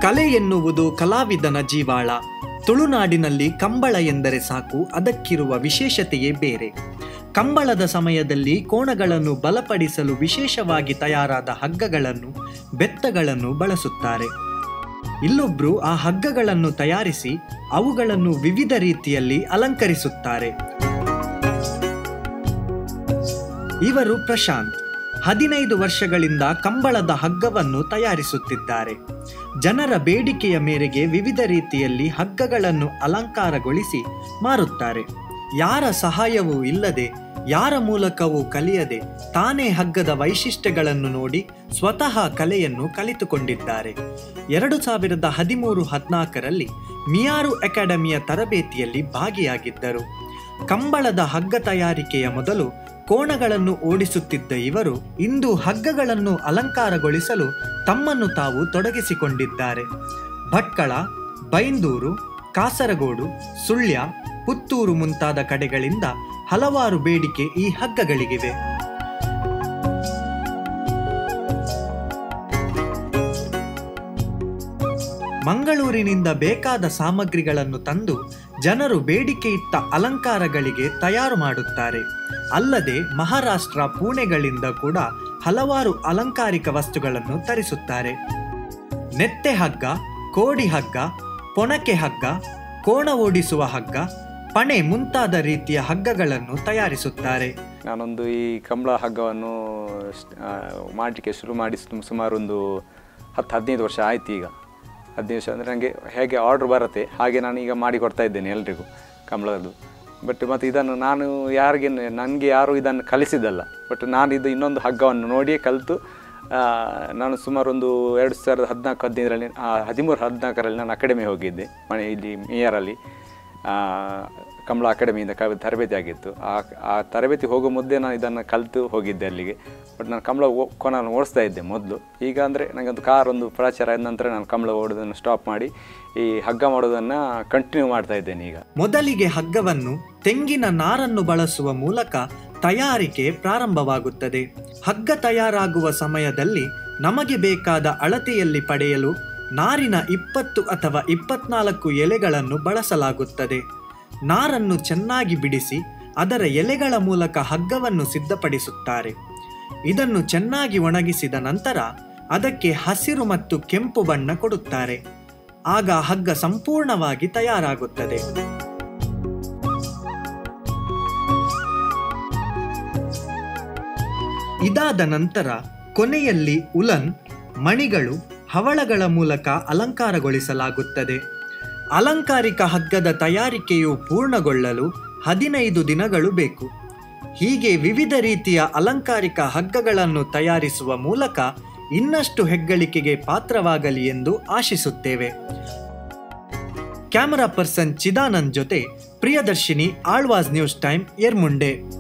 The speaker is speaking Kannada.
ಕಲೆ ಎನ್ನುವುದು ಕಲಾವಿದನ ಜೀವಾಳ ತುಳುನಾಡಿನಲ್ಲಿ ಕಂಬಳ ಎಂದರೆ ಸಾಕು ಅದಕ್ಕಿರುವ ವಿಶೇಷತೆಯೇ ಬೇರೆ ಕಂಬಳದ ಸಮಯದಲ್ಲಿ ಕೋಣಗಳನ್ನು ಬಲಪಡಿಸಲು ವಿಶೇಷವಾಗಿ ತಯಾರಾದ ಹಗ್ಗಗಳನ್ನು ಬೆತ್ತಗಳನ್ನು ಬಳಸುತ್ತಾರೆ ಇಲ್ಲೊಬ್ರು ಆ ಹಗ್ಗಗಳನ್ನು ತಯಾರಿಸಿ ಅವುಗಳನ್ನು ವಿವಿಧ ರೀತಿಯಲ್ಲಿ ಅಲಂಕರಿಸುತ್ತಾರೆ ಇವರು ಪ್ರಶಾಂತ್ ಹದಿನೈದು ವರ್ಷಗಳಿಂದ ಕಂಬಳದ ಹಗ್ಗವನ್ನು ತಯಾರಿಸುತ್ತಿದ್ದಾರೆ ಜನರ ಬೇಡಿಕೆಯ ಮೇರೆಗೆ ವಿವಿಧ ರೀತಿಯಲ್ಲಿ ಹಗ್ಗಗಳನ್ನು ಅಲಂಕಾರಗೊಳಿಸಿ ಮಾರುತ್ತಾರೆ ಯಾರ ಸಹಾಯವೂ ಇಲ್ಲದೆ ಯಾರ ಮೂಲಕವೂ ಕಲಿಯದೆ ತಾನೇ ಹಗ್ಗದ ವೈಶಿಷ್ಟ್ಯಗಳನ್ನು ನೋಡಿ ಸ್ವತಃ ಕಲೆಯನ್ನು ಕಲಿತುಕೊಂಡಿದ್ದಾರೆ ಎರಡು ಸಾವಿರದ ಹದಿಮೂರು ಹದಿನಾಲ್ಕರಲ್ಲಿ ಮಿಯಾರು ಅಕಾಡೆಮಿಯ ತರಬೇತಿಯಲ್ಲಿ ಭಾಗಿಯಾಗಿದ್ದರು ಕಂಬಳದ ಹಗ್ಗ ತಯಾರಿಕೆಯ ಮೊದಲು ಕೋಣಗಳನ್ನು ಓಡಿಸುತ್ತಿದ್ದ ಇವರು ಇಂದು ಹಗ್ಗಗಳನ್ನು ಅಲಂಕಾರಗೊಳಿಸಲು ತಮ್ಮನ್ನು ತಾವು ತೊಡಗಿಸಿಕೊಂಡಿದ್ದಾರೆ ಭಟ್ಕಳ ಬೈಂದೂರು ಕಾಸರಗೋಡು ಸುಳ್ಯ ಪುತ್ತೂರು ಮುಂತಾದ ಕಡೆಗಳಿಂದ ಹಲವಾರು ಬೇಡಿಕೆ ಈ ಹಗ್ಗಗಳಿಗಿವೆ ಮಂಗಳೂರಿನಿಂದ ಬೇಕಾದ ಸಾಮಗ್ರಿಗಳನ್ನು ತಂದು ಜನರು ಬೇಡಿಕೆ ಇಟ್ಟ ಅಲಂಕಾರಗಳಿಗೆ ತಯಾರು ಮಾಡುತ್ತಾರೆ ಅಲ್ಲದೆ ಮಹಾರಾಷ್ಟ್ರ ಪುಣೆಗಳಿಂದ ಕೂಡ ಹಲವಾರು ಅಲಂಕಾರಿಕ ವಸ್ತುಗಳನ್ನು ತರಿಸುತ್ತಾರೆ ನೆತ್ತೆ ಹಗ್ಗ ಕೋಡಿ ಹಗ್ಗ ಪೊಣಕೆ ಹಗ್ಗ ಕೋಣ ಓಡಿಸುವ ಹಗ್ಗ ಪಣೆ ಮುಂತಾದ ರೀತಿಯ ಹಗ್ಗಗಳನ್ನು ತಯಾರಿಸುತ್ತಾರೆ ನಾನೊಂದು ಈ ಕಂಬಳ ಹಗ್ಗವನ್ನು ಸ್ಟ್- ಆ, ಮಾಡಲಿಕ್ಕೆ ಶುರು ಮಾಡಿ ಸುಮ್- ಸುಮಾರು ಒಂದು ಹತ್ತು ಹದಿನೈದು ವರ್ಷ ಆಯ್ತು ಈಗ ಹದಿನೈದು ವರ್ಷ ಅಂದರೆ ನನಗೆ ಹೇಗೆ ಆರ್ಡ್ರ್ ಬರುತ್ತೆ ಹಾಗೆ ನಾನು ಈಗ ಮಾಡಿ ಕೊಡ್ತಾ ಇದ್ದೇನೆ ಎಲ್ರಿಗೂ ಕಂಬಳದ್ದು ಬಟ್ ಮತ್ತು ಇದನ್ನು ನಾನು ಯಾರಿಗೆ ನನಗೆ ಯಾರು ಇದನ್ನು ಕಲಿಸಿದ್ದಲ್ಲ ಬಟ್ ನಾನು ಇದು ಇನ್ನೊಂದು ಹಗ್ಗವನ್ನು ನೋಡಿಯೇ ಕಲಿತು ಆ, ನಾನು ಸುಮಾರು ಒಂದು ಎರಡು ಸಾವಿರದ ಹದಿನಾಲ್ಕು ಹದಿನೈದರಲ್ಲಿ ಹದಿಮೂರು ಹದಿನಾಲ್ಕರಲ್ಲಿ ನಾನು ಅಕಾಡೆಮಿ ಹೋಗಿದ್ದೆ ಮನೆ ಇಲ್ಲಿ ಮೇಯರಲ್ಲಿ ಆ, ಕಮಲ ಅಕಾಡೆಮಿಯಿಂದ ಕ ತರಬೇತಿ ಆಗಿತ್ತು ಆ ಆ ತರಬೇತಿ ಹೋಗೋ ಮುದ್ದೆ ನಾನು ಇದನ್ನು ಕಲಿತು ಹೋಗಿದ್ದೆ ಅಲ್ಲಿಗೆ ಬಟ್ ನಾನು ಕಮಲ ಕೊನನ್ನು ಓಡಿಸ್ತಾ ಇದ್ದೆ ಮೊದಲು ಈಗ ಅಂದರೆ ನನಗೆ ಒಂದು ಕಾರ್ ಒಂದು ಪ್ರಚಾರ ಆದ ನಂತರ ನಾನು ಕಮಲ ಓಡೋದನ್ನು ಸ್ಟಾಪ್ ಮಾಡಿ ಈ ಹಗ್ಗ ಮಾಡೋದನ್ನು ಕಂಟಿನ್ಯೂ ಮಾಡ್ತಾ ಇದ್ದೇನೆ ಈಗ ಮೊದಲಿಗೆ ಹಗ್ಗವನ್ನು ತೆಂಗಿನ ನಾರನ್ನು ಬಳಸುವ ಮೂಲಕ ತಯಾರಿಕೆ ಪ್ರಾರಂಭವಾಗುತ್ತದೆ ಹಗ್ಗ ತಯಾರಾಗುವ ಸಮಯದಲ್ಲಿ ನಮಗೆ ಬೇಕಾದ ಅಳತೆಯಲ್ಲಿ ಪಡೆಯಲು ನಾರಿನ ಇಪ್ಪತ್ತು ಅಥವಾ ಇಪ್ಪತ್ನಾಲ್ಕು ಎಲೆಗಳನ್ನು ಬಳಸಲಾಗುತ್ತದೆ ನಾರನ್ನು ಚೆನ್ನಾಗಿ ಬಿಡಿಸಿ ಅದರ ಎಲೆಗಳ ಮೂಲಕ ಹಗ್ಗವನ್ನು ಸಿದ್ಧಪಡಿಸುತ್ತಾರೆ ಇದನ್ನು ಚೆನ್ನಾಗಿ ಒಣಗಿಸಿದ ನಂತರ ಅದಕ್ಕೆ ಹಸಿರು ಮತ್ತು ಕೆಂಪು ಬಣ್ಣ ಕೊಡುತ್ತಾರೆ ಆಗ ಹಗ್ಗ ಸಂಪೂರ್ಣವಾಗಿ ತಯಾರಾಗುತ್ತದೆ ಇದಾದ ನಂತರ ಕೊನೆಯಲ್ಲಿ ಉಲನ್ ಮಣಿಗಳು ಹವಳಗಳ ಮೂಲಕ ಅಲಂಕಾರಗೊಳಿಸಲಾಗುತ್ತದೆ ಅಲಂಕಾರಿಕ ಹಗ್ಗದ ತಯಾರಿಕೆಯು ಪೂರ್ಣಗೊಳ್ಳಲು ಹದಿನೈದು ದಿನಗಳು ಬೇಕು ಹೀಗೆ ವಿವಿಧ ರೀತಿಯ ಅಲಂಕಾರಿಕ ಹಗ್ಗಗಳನ್ನು ತಯಾರಿಸುವ ಮೂಲಕ ಇನ್ನಷ್ಟು ಹೆಗ್ಗಳಿಕೆಗೆ ಪಾತ್ರವಾಗಲಿ ಎಂದು ಆಶಿಸುತ್ತೇವೆ ಕ್ಯಾಮರಾ ಪರ್ಸನ್ ಚಿದಾನಂದ್ ಜೊತೆ ಪ್ರಿಯದರ್ಶಿನಿ ಆಳ್ವಾಸ್ ನ್ಯೂಸ್ ಟೈಮ್ ಎರ್ಮುಂಡೆ